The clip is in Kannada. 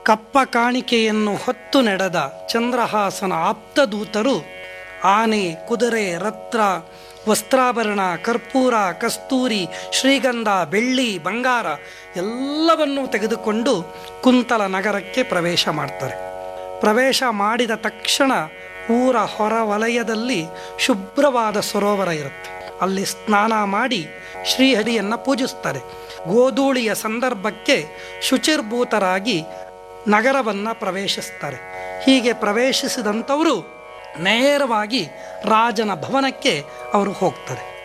ಕಪ್ಪ ಕಾಣಿಕೆಯನ್ನು ಹೊತ್ತು ನಡೆದ ಚಂದ್ರಹಾಸನ ಆಪ್ತದೂತರು ಆನೆ ಕುದುರೆ ರತ್ರ ವಸ್ತ್ರಾಭರಣ ಕರ್ಪೂರ ಕಸ್ತೂರಿ ಶ್ರೀಗಂಧ ಬೆಳ್ಳಿ ಬಂಗಾರ ಎಲ್ಲವನ್ನೂ ತೆಗೆದುಕೊಂಡು ಕುಂತಲ ನಗರಕ್ಕೆ ಪ್ರವೇಶ ಮಾಡ್ತಾರೆ ಪ್ರವೇಶ ಮಾಡಿದ ತಕ್ಷಣ ಊರ ಹೊರ ವಲಯದಲ್ಲಿ ಶುಭ್ರವಾದ ಸರೋವರ ಇರುತ್ತೆ ಅಲ್ಲಿ ಸ್ನಾನ ಮಾಡಿ ಶ್ರೀಹರಿಯನ್ನು ಪೂಜಿಸ್ತಾರೆ ಗೋಧೂಳಿಯ ಸಂದರ್ಭಕ್ಕೆ ಶುಚಿರ್ಭೂತರಾಗಿ ನಗರವನ್ನು ಪ್ರವೇಶಿಸ್ತಾರೆ ಹೀಗೆ ಪ್ರವೇಶಿಸಿದಂಥವರು ನೇರವಾಗಿ ರಾಜನ ಭವನಕ್ಕೆ ಅವರು ಹೋಗ್ತಾರೆ